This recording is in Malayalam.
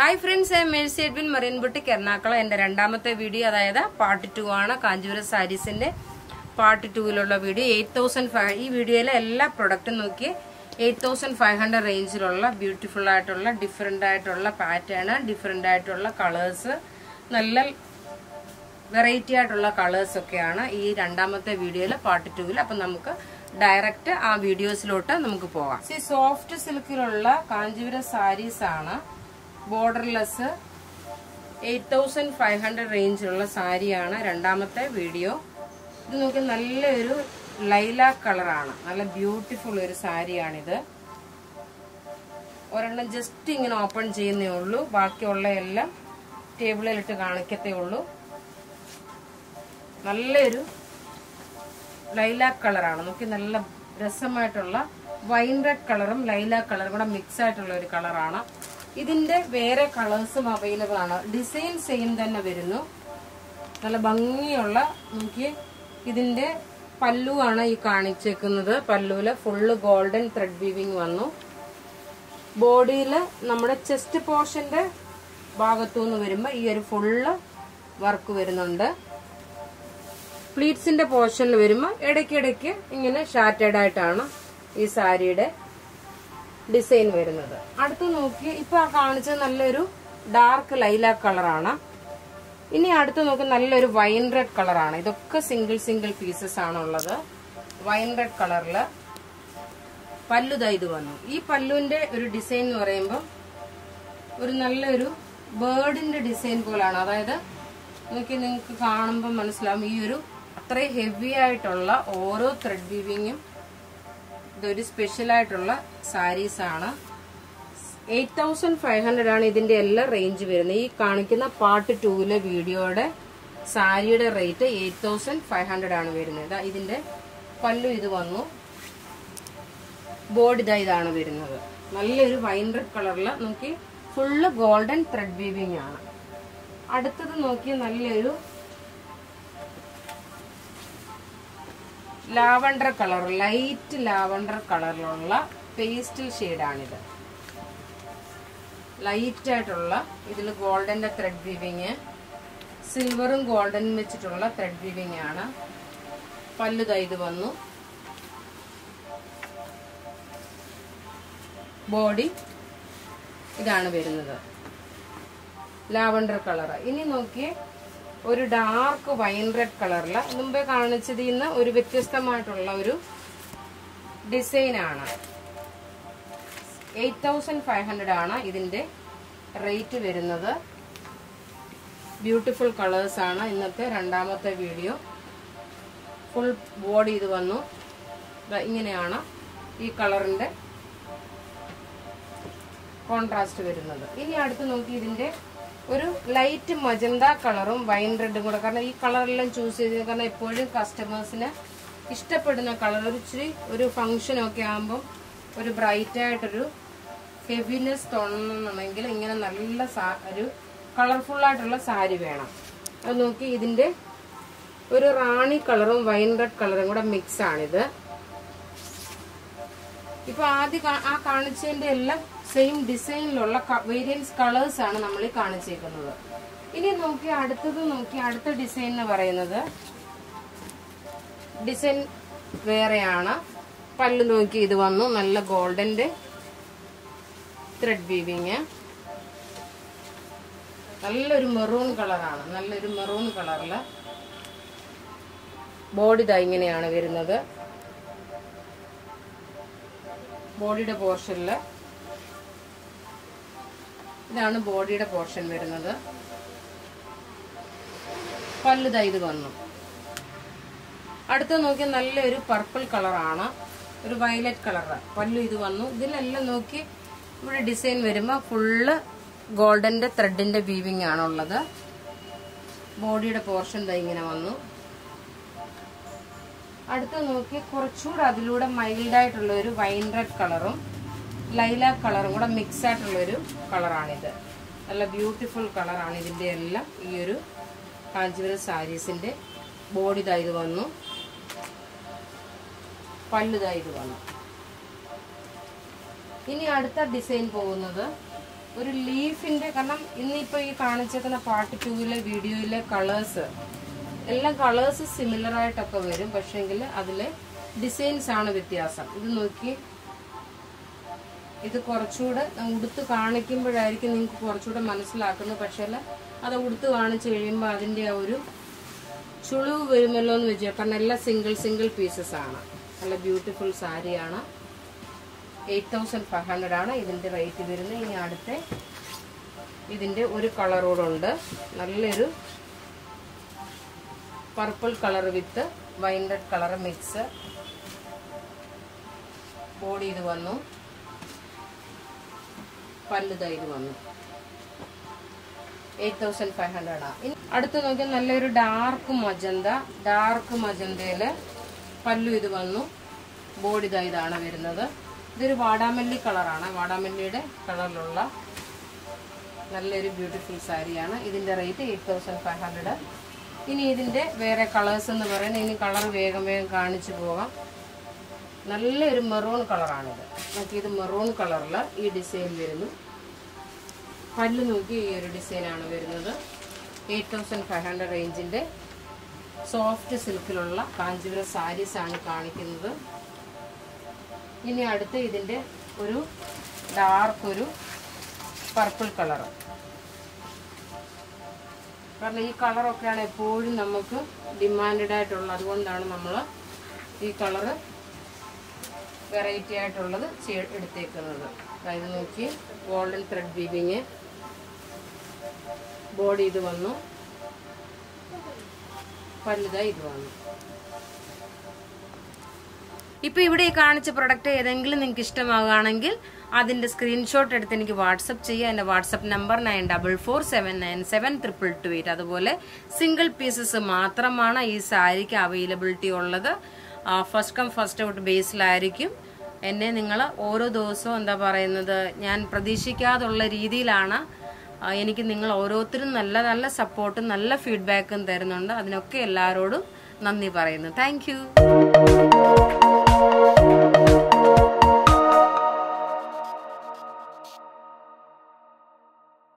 hi friends I Mercy Edwin Marine boutique Ernakulam എന്റെ രണ്ടാമത്തെ വീഡിയോ അതായത് പാർട്ട് ടു ആണ് കാഞ്ചീപുരം സാരീസിന്റെ പാർട്ട് ടുവിലുള്ള വീഡിയോ എയ്റ്റ് തൗസൻഡ് ഫൈവ് ഈ വീഡിയോയിലെ എല്ലാ പ്രൊഡക്റ്റും നോക്കി എയ്റ്റ് തൗസൻഡ് ഫൈവ് ഹൺഡ്രഡ് റേഞ്ചിലുള്ള ബ്യൂട്ടിഫുൾ ആയിട്ടുള്ള ഡിഫറെൻ്റ് ആയിട്ടുള്ള പാറ്റേൺ ഡിഫറെൻ്റ് ആയിട്ടുള്ള കളേഴ്സ് നല്ല വെറൈറ്റി ആയിട്ടുള്ള കളേഴ്സ് ഒക്കെയാണ് ഈ രണ്ടാമത്തെ വീഡിയോയിൽ പാർട്ട് ടുവിൽ അപ്പം നമുക്ക് ഡയറക്റ്റ് ആ വീഡിയോസിലോട്ട് നമുക്ക് പോകാം സി സോഫ്റ്റ് സിൽക്കിലുള്ള കാഞ്ചീപുരം സാരീസ് ആണ് borderless eight thousand five hundred റേഞ്ചിലുള്ള സാരിയാണ് രണ്ടാമത്തെ വീഡിയോ ഇത് നോക്കി നല്ലൊരു ലൈലാക്ക് കളറാണ് നല്ല ബ്യൂട്ടിഫുൾ ഒരു സാരിയാണിത് ഒരെണ്ണം ജസ്റ്റ് ഇങ്ങനെ ഓപ്പൺ ചെയ്യുന്നേ ഉള്ളൂ ബാക്കിയുള്ള എല്ലാം ടേബിളിലിട്ട് കാണിക്കത്തേ ഉള്ളൂ നല്ലൊരു ലൈലാക്ക് കളറാണ് നോക്കി നല്ല രസമായിട്ടുള്ള വൈൻ റെഡ് കളറും ലൈലാക്ക് കളറും കൂടെ മിക്സ് ആയിട്ടുള്ള ഒരു കളറാണ് ഇതിന്റെ വേറെ കളേഴ്സും അവൈലബിൾ ആണ് ഡിസൈൻ സെയിം തന്നെ വരുന്നു നല്ല ഭംഗിയുള്ള നോക്കി ഇതിന്റെ പല്ലു ആണ് ഈ കാണിച്ചേക്കുന്നത് പല്ലുവില് ഫുള്ള് ഗോൾഡൻ ത്രെഡ് വീവിങ് വന്നു ബോഡിയിൽ നമ്മുടെ ചെസ്റ്റ് പോർഷന്റെ ഭാഗത്തുനിന്ന് വരുമ്പോൾ ഈ ഒരു ഫുള്ള് വർക്ക് വരുന്നുണ്ട് പ്ലീറ്റ്സിന്റെ പോർഷനിൽ വരുമ്പോൾ ഇടയ്ക്കിടയ്ക്ക് ഇങ്ങനെ ഷാറ്റേഡ് ആയിട്ടാണ് ഈ സാരിയുടെ ഡിസൈൻ വരുന്നത് അടുത്ത് നോക്കി ഇപ്പൊ ആ കാണിച്ചത് നല്ലൊരു ഡാർക്ക് ലൈലാക്ക് കളറാണ് ഇനി അടുത്ത് നോക്കി നല്ലൊരു വൈൻ റെഡ് കളറാണ് ഇതൊക്കെ സിംഗിൾ സിംഗിൾ പീസസ് ആണുള്ളത് വൈൻ റെഡ് കളറില് പല്ലുത ഇത് വന്നു ഈ പല്ലുവിന്റെ ഒരു ഡിസൈൻ എന്ന് പറയുമ്പോൾ ഒരു നല്ലൊരു ബേർഡിന്റെ ഡിസൈൻ പോലാണ് അതായത് നോക്കി നിങ്ങൾക്ക് കാണുമ്പോൾ മനസ്സിലാവും ഈ ഒരു അത്രയും ഹെവി ആയിട്ടുള്ള ഓരോ ത്രെഡ് വീവിങ്ങും ഇതൊരു സ്പെഷ്യൽ ആയിട്ടുള്ള സാരീസ് ആണ് എയ്റ്റ് തൗസൻഡ് ഫൈവ് ഹൺഡ്രഡ് ആണ് ഇതിന്റെ എല്ലാ റേഞ്ച് വരുന്നത് ഈ കാണിക്കുന്ന പാർട്ട് ടൂവിലെ വീഡിയോയുടെ സാരിയുടെ rate eight thousand five hundred ആണ് വരുന്നത് ഇതാ ഇതിന്റെ പല്ലു ഇത് വന്നു ബോർഡ് ഇതാ ഇതാണ് വരുന്നത് നല്ലൊരു വൈൻ റെഡ് കളറിൽ നോക്കി ഫുള്ള് ഗോൾഡൻ ത്രെഡ് വീവിങ് ആണ് അടുത്തത് നോക്കി നല്ലൊരു ലാവണ്ടർ കളർ ലൈറ്റ് ലാവണ്ടർ കളറിലുള്ള പേസ്റ്റൽ ഷെയ്ഡാണിത് ലൈറ്റ് ആയിട്ടുള്ള ഇതിൽ ഗോൾഡന്റെ ത്രെഡ് വീവിങ് സിൽവറും ഗോൾഡനും വെച്ചിട്ടുള്ള ത്രെഡ് വീവിങ് ആണ് പല്ലു ഇത് വന്നു ബോഡി ഇതാണ് വരുന്നത് ലാവണ്ടർ കളർ ഇനി നോക്കിയേ ഒരു ഡാർക്ക് വൈൻ റെഡ് കളറിൽ മുമ്പേ കാണിച്ചതിൽ നിന്ന് ഒരു വ്യത്യസ്തമായിട്ടുള്ള ഒരു ഡിസൈൻ ആണ് എയ്റ്റ് തൗസൻഡ് ഫൈവ് ഹൺഡ്രഡ് ആണ് ഇതിന്റെ റേറ്റ് വരുന്നത് ബ്യൂട്ടിഫുൾ കളേഴ്സ് ആണ് ഇന്നത്തെ രണ്ടാമത്തെ വീഡിയോ ഫുൾ ബോഡി ഇത് വന്നു ഇങ്ങനെയാണ് ഈ കളറിന്റെ കോൺട്രാസ്റ്റ് വരുന്നത് ഇനി അടുത്ത് നോക്കി ഇതിന്റെ ഒരു ലൈറ്റ് മജന്ത കളറും വൈൻ റെഡും കൂടെ കാരണം ഈ കളറെല്ലാം ചൂസ് ചെയ്ത് കാരണം എപ്പോഴും കസ്റ്റമേഴ്സിന് ഇഷ്ടപ്പെടുന്ന കളർ ഒരു ഇച്ചിരി ഒരു ഫംഗ്ഷനൊക്കെ ആകുമ്പം ഒരു ബ്രൈറ്റ് ആയിട്ടൊരു ഹെവിനെസ് തോന്നണമെങ്കിൽ ഇങ്ങനെ നല്ല ഒരു കളർഫുൾ ആയിട്ടുള്ള സാരി വേണം അത് നോക്കി ഇതിന്റെ ഒരു റാണി കളറും വൈൻ റെഡ് കളറും കൂടെ മിക്സ് ആണിത് ഇപ്പൊ ആദ്യം ആ കാണിച്ചതിന്റെ എല്ലാം സെയിം ഡിസൈനിലുള്ള വേരിയൻസ് കളേഴ്സ് ആണ് നമ്മൾ ഈ കാണിച്ചേക്കുന്നത് ഇനി നോക്കി അടുത്തത് നോക്കി അടുത്ത ഡിസൈൻ എന്ന് പറയുന്നത് ഡിസൈൻ വേറെയാണ് പല്ല് നോക്കി ഇത് വന്നു നല്ല ഗോൾഡന്റെ ത്രെഡ് വീവിങ് നല്ലൊരു മെറൂൺ കളറാണ് നല്ലൊരു മെറൂൺ കളറില് ബോഡി ഇതാ ഇങ്ങനെയാണ് വരുന്നത് ബോഡിയുടെ പോർഷനിൽ ഇതാണ് ബോഡിയുടെ പോർഷൻ വരുന്നത് പല്ലുത ഇത് വന്നു അടുത്ത നോക്കി നല്ലൊരു പർപ്പിൾ കളറാണ് ഒരു വയലറ്റ് കളറ് പല്ലു ഇത് വന്നു ഇതിലെല്ലാം നോക്കി ഇവിടെ ഡിസൈൻ വരുമ്പോൾ ഫുള്ള് ഗോൾഡന്റെ ത്രെഡിന്റെ വീവിങ് ആണുള്ളത് ബോഡിയുടെ പോർഷൻ ഇതാ ഇങ്ങനെ വന്നു അടുത്ത് നോക്കി കുറച്ചുകൂടെ അതിലൂടെ മൈൽഡ് ആയിട്ടുള്ള ഒരു വൈൻ റെഡ് കളറും ലൈലാക്ക് കളറും കൂടെ മിക്സ് ആയിട്ടുള്ള ഒരു കളറാണിത് നല്ല ബ്യൂട്ടിഫുൾ കളറാണ് ഇതിന്റെ എല്ലാം ഈ ഒരു കാഞ്ചീപുരം സാരീസിന്റെ ബോഡി ഇത് വന്നു പല്ലുതാ ഇത് വന്നു ഇനി അടുത്ത ഡിസൈൻ പോകുന്നത് ഒരു ലീഫിന്റെ കാരണം ഇന്നിപ്പോ ഈ കാണിച്ചേക്കുന്ന പാർട്ട് ടൂവിലെ വീഡിയോയിലെ കളേഴ്സ് എല്ലാം കളേഴ്സ് സിമിലർ ആയിട്ടൊക്കെ വരും പക്ഷെങ്കിൽ അതിലെ ഡിസൈൻസ് ആണ് വ്യത്യാസം ഇത് നോക്കി ഇത് കുറച്ചുകൂടെ ഉടുത്ത് കാണിക്കുമ്പോഴായിരിക്കും നിങ്ങൾക്ക് കുറച്ചുകൂടെ മനസ്സിലാക്കുന്നത് പക്ഷേ അത് ഉടുത്ത് കാണിച്ചു കഴിയുമ്പോൾ അതിൻ്റെ ആ ഒരു ചുളിവ് വരുമല്ലോ എന്ന് വെച്ചാൽ കാരണം എല്ലാം സിംഗിൾ സിംഗിൾ പീസസ് ആണ് നല്ല ബ്യൂട്ടിഫുൾ സാരിയാണ് എയ്റ്റ് തൗസൻഡ് ഫൈവ് ഹൺഡ്രഡ് ആണ് ഇതിൻ്റെ റേറ്റ് വരുന്നത് ഇനി അടുത്ത ഇതിൻ്റെ ഒരു കളറോടുണ്ട് നല്ലൊരു purple colour with wine red colour mix body ഇത് വന്നു പല്ലുത ഇത് വന്നു എയ്റ്റ് തൗസൻഡ് ഫൈവ് ഹൺഡ്രഡ് ആ ഇനി അടുത്ത് നോക്കിയാൽ നല്ലൊരു ഡാർക്ക് മജന്ത ഡാർക്ക് മജന്തയില് പല്ലു ഇത് വന്നു ബോഡി ഇതാ ഇതാണ് വരുന്നത് ഇതൊരു വാടാമല്ലി കളറാണ് വാടാമല്ലിയുടെ കളറിലുള്ള നല്ലൊരു ബ്യൂട്ടിഫുൾ സാരിയാണ് ഇതിന്റെ rate eight thousand five hundred ഇനി ഇതിന്റെ വേറെ കളേഴ്സ് എന്ന് പറയുന്നത് ഇനി കളർ വേഗം വേഗം കാണിച്ചു പോകാം നല്ലൊരു മെറൂൺ കളറാണിത് നോക്കി ഇത് മെറൂൺ കളറിൽ ഈ ഡിസൈൻ വരുന്നു പല്ല് നോക്കി ഈ ഒരു ഡിസൈനാണ് വരുന്നത് എയ്റ്റ് തൗസൻഡ് ഫൈവ് ഹൺഡ്രഡ് റേഞ്ചിൻ്റെ സോഫ്റ്റ് സിൽക്കിലുള്ള കാഞ്ചീപുരം സാരീസ് ആണ് കാണിക്കുന്നത് ഇനി അടുത്ത് ഇതിൻ്റെ ഒരു ഡാർക്ക് ഒരു പർപ്പിൾ കളർ കാരണം ഈ കളറൊക്കെയാണ് എപ്പോഴും നമുക്ക് ഡിമാൻഡഡ് ആയിട്ടുള്ളത് അതുകൊണ്ടാണ് നമ്മൾ ഈ കളറ് വെറൈറ്റി ആയിട്ടുള്ളത് ചെയ്- എടുത്തേക്കുന്നത് അതായത് നോക്കി ഗോൾഡൻ ത്രെഡ് വീവിങ് ബോഡി ഇത് വന്നു പല്ലുത ഇത് വന്നു ഇപ്പൊ ഇവിടെ ഈ കാണിച്ച പ്രൊഡക്റ്റ് ഏതെങ്കിലും നിങ്ങൾക്ക് ഇഷ്ടമാകുകയാണെങ്കിൽ അതിന്റെ സ്ക്രീൻഷോട്ട് എടുത്ത് എനിക്ക് വാട്സപ്പ് ചെയ്യുക എന്റെ WhatsApp number nine double four seven nine seven triple two eight അതുപോലെ സിംഗിൾ പീസസ് മാത്രമാണ് ഈ സാരിക്ക് അവൈലബിലിറ്റി ഉള്ളത് ഫസ്റ്റ് കം ഫസ്റ്റ് ഔട്ട് ബേസിലായിരിക്കും എന്നെ നിങ്ങൾ ഓരോ ദിവസവും എന്താ പറയുന്നത് ഞാൻ പ്രതീക്ഷിക്കാതുള്ള രീതിയിലാണ് ആ, എനിക്ക് നിങ്ങൾ ഓരോരുത്തരും നല്ല നല്ല സപ്പോർട്ടും നല്ല ഫീഡ്ബാക്കും തരുന്നുണ്ട് അതിനൊക്കെ എല്ലാവരോടും നന്ദി പറയുന്നു താങ്ക്